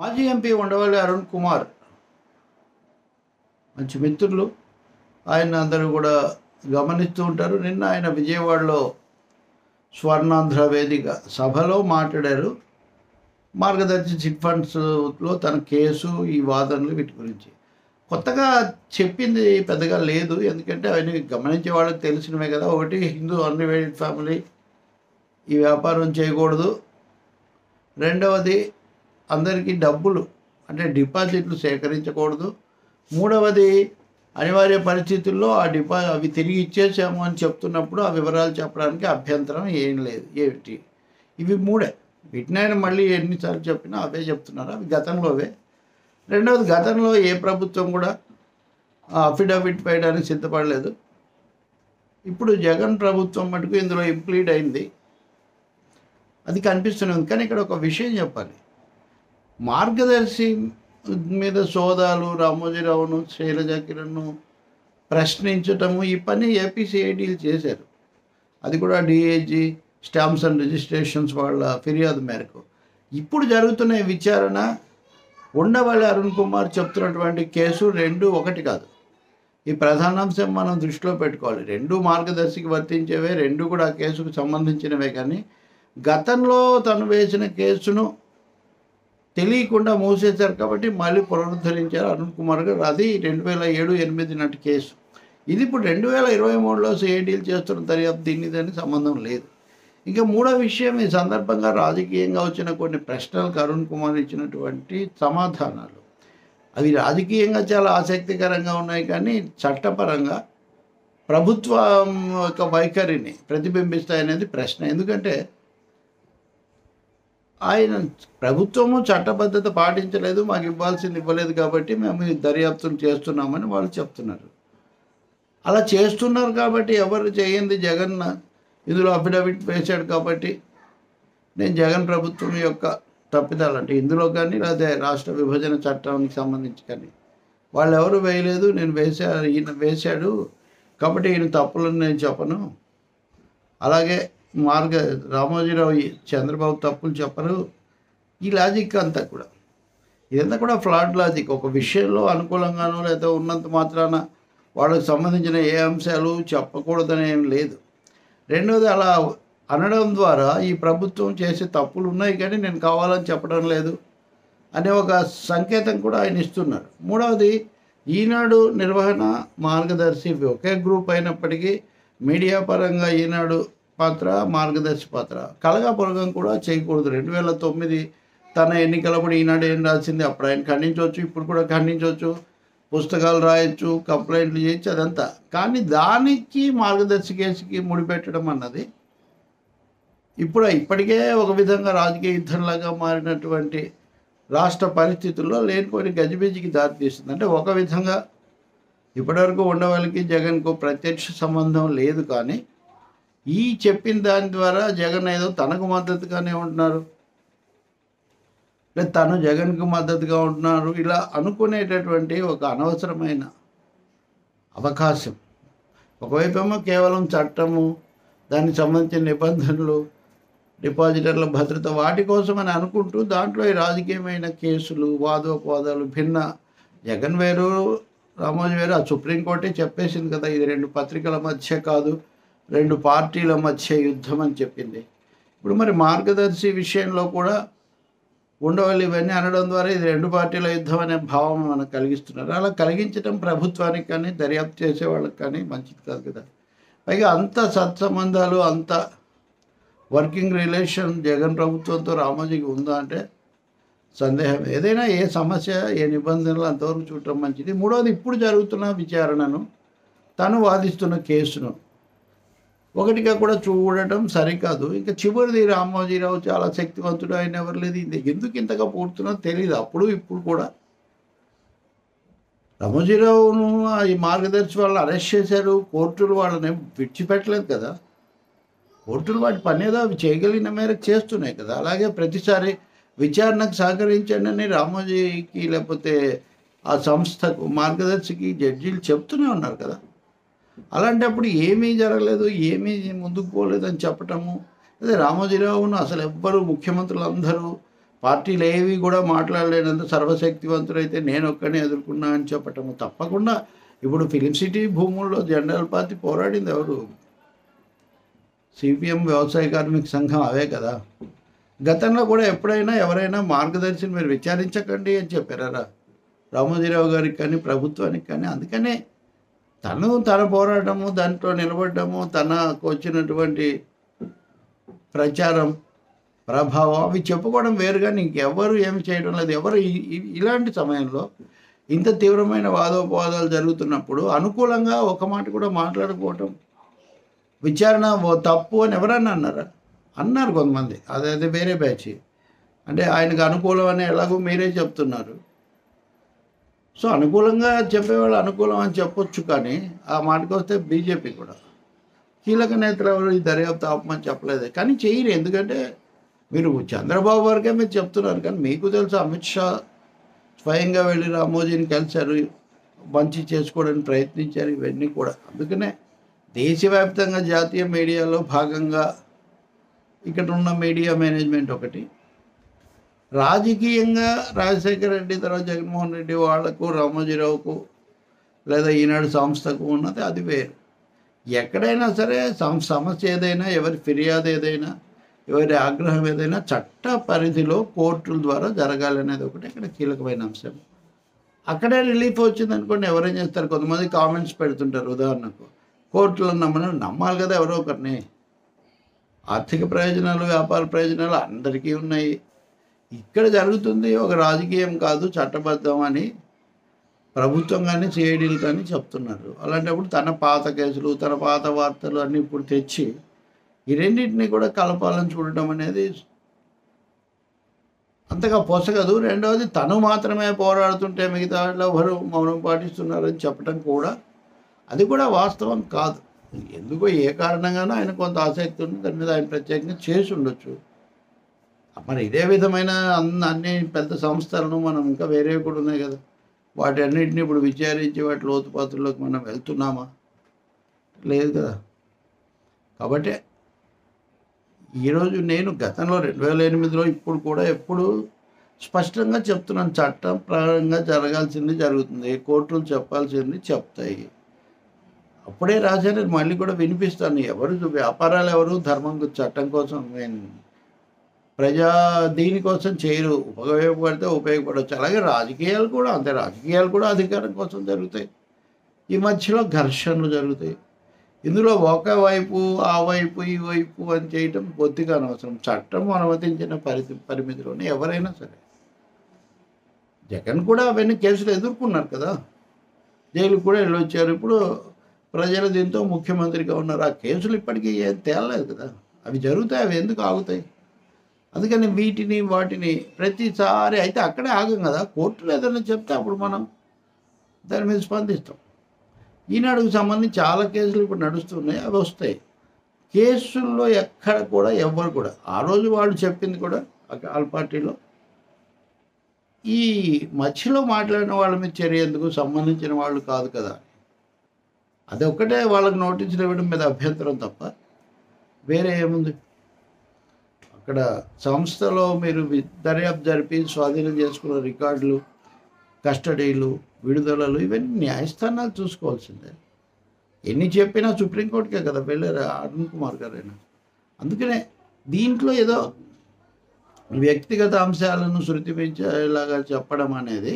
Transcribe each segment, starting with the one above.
మాజీ ఎంపీ ఉండవల్లి అరుణ్ కుమార్ మంచి మిత్రులు ఆయన అందరూ కూడా గమనిస్తూ ఉంటారు నిన్న ఆయన విజయవాడలో స్వర్ణాంధ్ర వేదిక సభలో మాట్లాడారు మార్గదర్శి చిట్ ఫండ్స్లో తన కేసు ఈ వాదనలు వీటి గురించి కొత్తగా చెప్పింది పెద్దగా లేదు ఎందుకంటే అవన్నీ గమనించే వాళ్ళకి తెలిసినవే కదా ఒకటి హిందూ అన్రివేటెడ్ ఫ్యామిలీ ఈ వ్యాపారం చేయకూడదు రెండవది అందరికీ డబ్బులు అంటే డిపాజిట్లు సేకరించకూడదు మూడవది అనివార్య పరిస్థితుల్లో ఆ డిపా అవి తిరిగి ఇచ్చేసాము అని చెప్తున్నప్పుడు ఆ వివరాలు చెప్పడానికి అభ్యంతరం ఏం లేదు ఏమిటి ఇవి మూడే వీటిని ఆయన మళ్ళీ ఎన్నిసార్లు చెప్పినా అవే చెప్తున్నారు అవి గతంలోవే రెండవది గతంలో ఏ ప్రభుత్వం కూడా అఫిడవిట్ వేయడానికి సిద్ధపడలేదు ఇప్పుడు జగన్ ప్రభుత్వం మటుకు ఇందులో ఇంప్లీడ్ అయింది అది కనిపిస్తున్నది కానీ ఇక్కడ ఒక విషయం చెప్పాలి మార్గదర్శి మీద సోదాలు రామోజీరావును శైలజ కిరణ్ను ప్రశ్నించటము ఈ పని ఏపీసీఐడీలు చేశారు అది కూడా డిఏజీ స్టాంప్స్ అండ్ రిజిస్ట్రేషన్స్ వాళ్ళ ఫిర్యాదు మేరకు ఇప్పుడు జరుగుతున్న ఈ విచారణ ఉండవల్లి అరుణ్ కుమార్ చెప్తున్నటువంటి కేసు రెండు ఒకటి కాదు ఈ ప్రధానాంశం మనం దృష్టిలో పెట్టుకోవాలి రెండు మార్గదర్శికి వర్తించేవే రెండు కూడా ఆ కేసుకు సంబంధించినవే కానీ గతంలో తను వేసిన కేసును తెలియకుండా మూసేశారు కాబట్టి మళ్ళీ పునరుద్ధరించారు అరుణ్ కుమార్ గారు అది రెండు వేల ఏడు ఎనిమిది నాటి కేసు ఇది ఇప్పుడు రెండు వేల ఇరవై మూడులో సిఐడీలు చేస్తున్న దర్యాప్తు దీన్ని దానికి సంబంధం లేదు ఇంకా మూడో విషయం ఈ సందర్భంగా రాజకీయంగా వచ్చిన కొన్ని ప్రశ్నలకు అరుణ్ కుమార్ ఇచ్చినటువంటి సమాధానాలు అవి రాజకీయంగా చాలా ఆసక్తికరంగా ఉన్నాయి కానీ చట్టపరంగా ప్రభుత్వం యొక్క వైఖరిని ప్రతిబింబిస్తాయనేది ప్రశ్న ఎందుకంటే ఆయన ప్రభుత్వము చట్టబద్ధత పాటించలేదు మాకు ఇవ్వాల్సింది ఇవ్వలేదు కాబట్టి మేము ఈ దర్యాప్తును చేస్తున్నామని వాళ్ళు చెప్తున్నారు అలా చేస్తున్నారు కాబట్టి ఎవరు చేయండి జగన్ ఇందులో అఫిడవిట్ వేశాడు కాబట్టి నేను జగన్ ప్రభుత్వం యొక్క తప్పిదాలు అంటే ఇందులో కానీ లేదా రాష్ట్ర విభజన చట్టానికి సంబంధించి కానీ వాళ్ళు ఎవరు వేయలేదు నేను వేసా ఈయన వేశాడు కాబట్టి ఈయన తప్పులని నేను చెప్పను అలాగే మార్గ రామోజీరావు ఈ చంద్రబాబు తప్పులు చెప్పరు ఈ లాజిక్ అంతా కూడా ఇదంతా కూడా ఫ్లాడ్ లాజిక్ ఒక విషయంలో అనుకూలంగానో లేదా ఉన్నంత మాత్రాన వాళ్ళకి సంబంధించిన ఏ అంశాలు చెప్పకూడదని ఏం లేదు రెండోది అలా అనడం ద్వారా ఈ ప్రభుత్వం చేసే తప్పులు ఉన్నాయి కానీ నేను కావాలని చెప్పడం లేదు అనే ఒక సంకేతం కూడా ఆయన ఇస్తున్నారు మూడవది ఈనాడు నిర్వహణ మార్గదర్శి ఇవి ఒకే గ్రూప్ అయినప్పటికీ మీడియా పరంగా ఈనాడు పాత్ర మార్గదర్శి పాత్ర కలగాపురగం కూడా చేయకూడదు రెండు వేల తొమ్మిది తన ఎన్నికలప్పుడు ఈనాడు ఏం రాసింది అప్పుడు ఆయన ఖండించవచ్చు ఇప్పుడు కూడా ఖండించవచ్చు పుస్తకాలు రాయొచ్చు కంప్లైంట్లు చేయొచ్చు అదంతా కానీ దానికి మార్గదర్శి కేసుకి ముడిపెట్టడం అన్నది ఇప్పుడు ఇప్పటికే ఒక విధంగా రాజకీయ యుద్ధంలాగా మారినటువంటి రాష్ట్ర పరిస్థితుల్లో లేనిపోయిన గజిబిజికి దారితీస్తుంది అంటే ఒక విధంగా ఇప్పటివరకు ఉండవాళ్ళకి జగన్కు ప్రత్యక్ష సంబంధం లేదు కానీ ఈ చెప్పిన దాని ద్వారా జగన్ ఏదో తనకు మద్దతుగానే ఉంటున్నారు లేదా తను జగన్కు మద్దతుగా ఉంటున్నారు ఇలా అనుకునేటటువంటి ఒక అనవసరమైన అవకాశం ఒకవైపేమో కేవలం చట్టము దానికి సంబంధించిన నిబంధనలు డిపాజిటర్ల భద్రత వాటి కోసమని అనుకుంటూ దాంట్లో ఈ రాజకీయమైన కేసులు వాదోపవాదాలు భిన్న జగన్ వేరు రామోజీ వేరు ఆ సుప్రీంకోర్టే చెప్పేసింది కదా ఇది రెండు పత్రికల మధ్య కాదు రెండు పార్టీల మధ్య యుద్ధం అని చెప్పింది ఇప్పుడు మరి మార్గదర్శి విషయంలో కూడా ఉండవల్లి ఇవన్నీ అనడం ద్వారా ఇది రెండు పార్టీల యుద్ధం అనే భావం మనకు కలిగిస్తున్నారు అలా కలిగించడం ప్రభుత్వానికి కానీ దర్యాప్తు చేసే వాళ్ళకి కానీ మంచిది కాదు కదా పైగా అంత సత్సంబంధాలు అంత వర్కింగ్ రిలేషన్ జగన్ ప్రభుత్వంతో రామోజీకి ఉందా అంటే సందేహం ఏదైనా ఏ సమస్య ఏ నిబంధనలు అంతవరకు చూడటం మంచిది మూడవది ఇప్పుడు జరుగుతున్న విచారణను తను వాదిస్తున్న కేసును ఒకటిగా కూడా చూడటం సరికాదు ఇంకా చివరిది రామోజీరావు చాలా శక్తివంతుడు ఆయన ఎవరు లేదు ఇది ఎందుకు ఇంతగా పూడుతున్నదో తెలియదు అప్పుడు ఇప్పుడు కూడా రామోజీరావును ఈ మార్గదర్శి వాళ్ళని అరెస్ట్ చేశారు కోర్టులు వాళ్ళని విడిచిపెట్టలేదు కదా కోర్టులు వాటి పని ఏదో అవి చేయగలిగిన మేరకు చేస్తున్నాయి కదా అలాగే ప్రతిసారి విచారణకు సహకరించండి అని రామోజీకి లేకపోతే ఆ సంస్థకు మార్గదర్శికి జడ్జీలు చెప్తూనే ఉన్నారు కదా అలాంటప్పుడు ఏమీ జరగలేదు ఏమీ ముందుకు పోలేదు అని చెప్పటము అదే రామోజీరావును అసలు ఎవ్వరు ముఖ్యమంత్రులు అందరూ పార్టీలు ఏవి కూడా మాట్లాడలేనంత సర్వశక్తివంతుడైతే నేను ఒక్కనే ఎదుర్కొన్నా అని చెప్పటము తప్పకుండా ఇప్పుడు ఫిలిం సిటీ భూముల్లో జనరల్ పార్టీ పోరాడింది ఎవరు సిపిఎం వ్యవసాయ కార్మిక సంఘం అవే కదా గతంలో కూడా ఎప్పుడైనా ఎవరైనా మార్గదర్శిని మీరు విచారించకండి అని చెప్పారా రామోజీరావు గారికి కానీ ప్రభుత్వానికి కానీ అందుకనే తను తన పోరాటము దాంట్లో నిలబడ్డము తనకు వచ్చినటువంటి ప్రచారం ప్రభావం అవి చెప్పుకోవడం వేరు కానీ ఇంకెవరు ఏమి చేయడం లేదు ఎవరు ఈ- ఈ- ఇలాంటి సమయంలో ఇంత తీవ్రమైన వాదోపవాదాలు జరుగుతున్నప్పుడు అనుకూలంగా ఒక మాట కూడా మాట్లాడుకోవటం విచారణ ఓ తప్పు అని ఎవరన్నా అన్నారా అన్నారు కొంతమంది అదే అదే వేరే బ్యాచ్ అంటే ఆయనకు అనుకూలం అని ఎలాగో మీరే చెప్తున్నారు సో అనుకూలంగా చెప్పేవాళ్ళు అనుకూలం అని చెప్పొచ్చు కానీ ఆ మాటకు వస్తే బీజేపీ కూడా కీలక నేతలు ఎవరు ఈ దర్యాప్తు ఆపమని చెప్పలేదు కానీ చేయరు ఎందుకంటే మీరు చంద్రబాబు వరకే మీరు చెప్తున్నారు కానీ మీకు తెలుసు అమిత్ షా స్వయంగా వెళ్ళి రామోజీని కలిశారు మంచి చేసుకోవడానికి ప్రయత్నించారు ఇవన్నీ కూడా అందుకనే దేశవ్యాప్తంగా జాతీయ మీడియాలో భాగంగా ఇక్కడ ఉన్న మీడియా మేనేజ్మెంట్ ఒకటి రాజకీయంగా రాజశేఖర రెడ్డి తర్వాత జగన్మోహన్ రెడ్డి వాళ్లకు రామోజీరావుకు లేదా ఈనాడు సంస్థకు ఉన్నది అది వేరు ఎక్కడైనా సరే సం- సమస్య ఏదైనా ఎవరి ఫిర్యాదు ఏదైనా ఎవరి ఆగ్రహం ఏదైనా చట్ట పరిధిలో కోర్టుల ద్వారా జరగాలనేది ఒకటి ఇక్కడ కీలకమైన అంశం అక్కడే రిలీఫ్ వచ్చింది అనుకోండి ఎవరేం చేస్తారు కొంతమంది కామెంట్స్ పెడుతుంటారు ఉదాహరణకు కోర్టులో నమ్మని నమ్మాలి కదా ఎవరో ఒకరిని ఆర్థిక ప్రయోజనాలు వ్యాపార ప్రయోజనాలు అందరికీ ఉన్నాయి ఇక్కడ జరుగుతుంది ఒక రాజకీయం కాదు చట్టబద్ధం అని ప్రభుత్వం కానీ సిఐడీలు కానీ చెప్తున్నారు అలాంటప్పుడు తన పాత కేసులు తన పాత వార్తలు అన్నీ ఇప్పుడు తెచ్చి ఈ రెండింటిని కూడా కలపాలని చూడటం అనేది అంతగా పొసగదు రెండవది తను మాత్రమే పోరాడుతుంటే మిగతా వాళ్ళు ఎవరు మౌనం పాటిస్తున్నారని చెప్పడం కూడా అది కూడా వాస్తవం కాదు ఎందుకో ఏ కారణంగానో ఆయన కొంత ఆసక్తి ఉంది దాని మీద ఆయన ప్రత్యేకంగా చేసి ఉండొచ్చు మరి ఇదే విధమైన అన్ని అన్ని పెద్ద సంస్థలను మనం ఇంకా వేరేవి కూడా ఉన్నాయి కదా వాటి అన్నింటినీ ఇప్పుడు విచారించి వాటి లోతుపాతుల్లోకి మనం వెళ్తున్నామా లేదు కదా కాబట్టి ఈరోజు నేను గతంలో రెండు వేల ఎనిమిదిలో ఇప్పుడు కూడా ఎప్పుడు స్పష్టంగా చెప్తున్నాను చట్టం ప్రకారంగా జరగాల్సింది జరుగుతుంది కోర్టులు చెప్పాల్సింది చెప్తాయి అప్పుడే రాశాను మళ్ళీ కూడా వినిపిస్తాను ఎవరు వ్యాపారాలు ఎవరు ధర్మం చట్టం కోసం నేను ప్రజా దీనికోసం చేయరు ఉపయోగపడితే ఉపయోగపడవచ్చు అలాగే రాజకీయాలు కూడా అంతే రాజకీయాలు కూడా అధికారం కోసం జరుగుతాయి ఈ మధ్యలో ఘర్షణలు జరుగుతాయి ఇందులో ఒక వైపు ఆ వైపు ఈ వైపు అని చేయటం బొత్తిగా అనవసరం చట్టం అనుమతించిన పరిధి పరిమితిలోనే ఎవరైనా సరే జగన్ కూడా అవన్నీ కేసులు ఎదుర్కొన్నారు కదా జైలుకు కూడా వెళ్ళొచ్చారు ఇప్పుడు ప్రజలు దీంతో ముఖ్యమంత్రిగా ఉన్నారు ఆ కేసులు ఇప్పటికీ ఏం తేలలేదు కదా అవి జరుగుతాయి అవి ఎందుకు ఆగుతాయి అందుకని వీటిని వాటిని ప్రతిసారి అయితే అక్కడే ఆగం కదా కోర్టులో ఏదైనా చెప్తే అప్పుడు మనం దాని మీద స్పందిస్తాం ఈనాడుకు సంబంధించి చాలా కేసులు ఇప్పుడు నడుస్తున్నాయి అవి వస్తాయి కేసుల్లో ఎక్కడ కూడా ఎవ్వరు కూడా ఆ రోజు వాళ్ళు చెప్పింది కూడా ఆల్ పార్టీలో ఈ మధ్యలో మాట్లాడిన వాళ్ళ మీద చర్య ఎందుకు సంబంధించిన వాళ్ళు కాదు కదా అదొక్కటే వాళ్ళకి నోటీసులు ఇవ్వడం మీద అభ్యంతరం తప్ప వేరే ఏముంది అక్కడ సంస్థలో మీరు వి- దర్యాప్తు జరిపి స్వాధీనం చేసుకున్న రికార్డులు కస్టడీలు విడుదలలు ఇవన్నీ న్యాయస్థానాలు చూసుకోవాల్సిందే ఎన్ని చెప్పినా సుప్రీంకోర్టుకే కదా వెళ్ళారు అరుణ్ కుమార్ గారైనా అందుకనే దీంట్లో ఏదో వ్యక్తిగత అంశాలను శృతి పెంచేలాగా చెప్పడం అనేది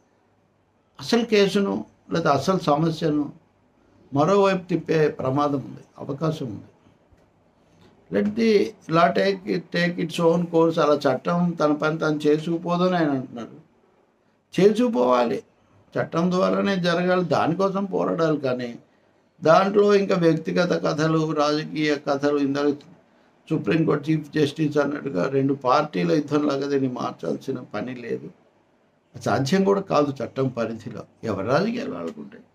అసలు కేసును లేదా అసలు సమస్యను మరోవైపు తిప్పే ప్రమాదం ఉంది అవకాశం ఉంది let the law take it take its own course అలా చట్టం తన పని తను చేసుకుపోదని ఆయన అంటున్నారు చేసుకుపోవాలి చట్టం ద్వారానే జరగాలి దానికోసం పోరాడాలి కానీ దాంట్లో ఇంకా వ్యక్తిగత కథలు రాజకీయ కథలు ఇందాక సుప్రీంకోర్టు చీఫ్ జస్టిస్ అన్నట్టుగా రెండు పార్టీల యుద్ధంలాగా దీన్ని మార్చాల్సిన పని లేదు సాధ్యం కూడా కాదు చట్టం పరిధిలో ఎవరి రాజకీయాలు ఆడుకుంటాయి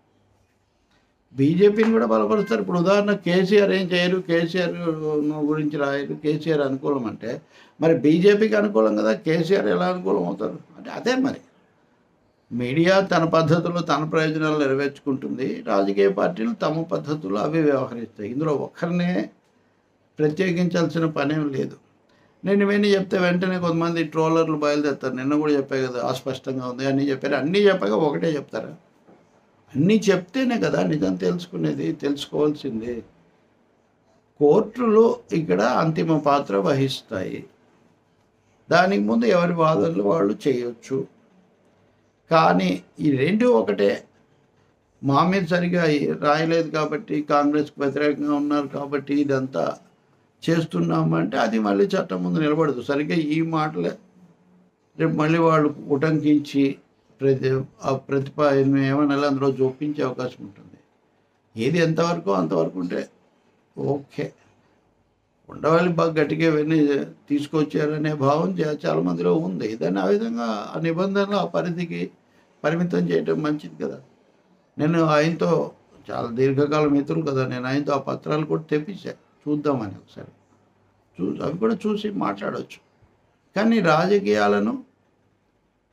బీజేపీని కూడా బలపరుస్తారు ఇప్పుడు ఉదాహరణ కేసీఆర్ ఏం చేయరు కేసీఆర్ గురించి రాయరు కేసీఆర్ అనుకూలం అంటే మరి బీజేపీకి అనుకూలం కదా కేసీఆర్ ఎలా అనుకూలం అవుతారు అంటే అదే మరి మీడియా తన పద్ధతుల్లో తన ప్రయోజనాలు నెరవేర్చుకుంటుంది రాజకీయ పార్టీలు తమ పద్ధతుల్లో అవి వ్యవహరిస్తాయి ఇందులో ఒక్కరినే ప్రత్యేకించాల్సిన పనేం లేదు నేను ఇవన్నీ చెప్తే వెంటనే కొంతమంది ట్రోలర్లు బయలుదేరుతారు నిన్న కూడా చెప్పా కదా అస్పష్టంగా ఉంది అన్నీ చెప్పారు అన్నీ చెప్పాక ఒకటే చెప్తారా అన్నీ చెప్తేనే కదా నిజం తెలుసుకునేది తెలుసుకోవాల్సింది కోర్టులు ఇక్కడ అంతిమ పాత్ర వహిస్తాయి దానికి ముందు ఎవరి వాదనలు వాళ్ళు చేయొచ్చు కానీ ఈ రెండు ఒకటే మా మీద సరిగా రాయలేదు కాబట్టి కాంగ్రెస్కి వ్యతిరేకంగా ఉన్నారు కాబట్టి ఇదంతా చేస్తున్నామంటే అది మళ్ళీ చట్టం ముందు నిలబడదు సరిగ్గా ఈ మాటలే రేపు మళ్ళీ వాళ్ళు ఉటంకించి ప్రతి ఆ ప్రతిపాదన ఏమైనా అందులో జోపించే అవకాశం ఉంటుంది ఏది ఎంతవరకు అంతవరకు ఉంటే ఓకే ఉండవాలి బాగా గట్టిగా ఇవన్నీ తీసుకొచ్చారనే భావం చా- చాలా మందిలో ఉంది దాన్ని ఆ విధంగా ఆ నిబంధనలు ఆ పరిధికి పరిమితం చేయడం మంచిది కదా నేను ఆయనతో చాలా దీర్ఘకాల మిత్రులు కదా నేను ఆయనతో ఆ పత్రాలు కూడా తెప్పించా చూద్దామని ఒకసారి చూ అవి కూడా చూసి మాట్లాడవచ్చు కానీ రాజకీయాలను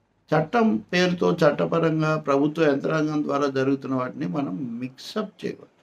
చట్టం పేరుతో చట్టపరంగా ప్రభుత్వ యంత్రాంగం ద్వారా జరుగుతున్న వాటిని మనం మిక్సప్ చేయకూడదు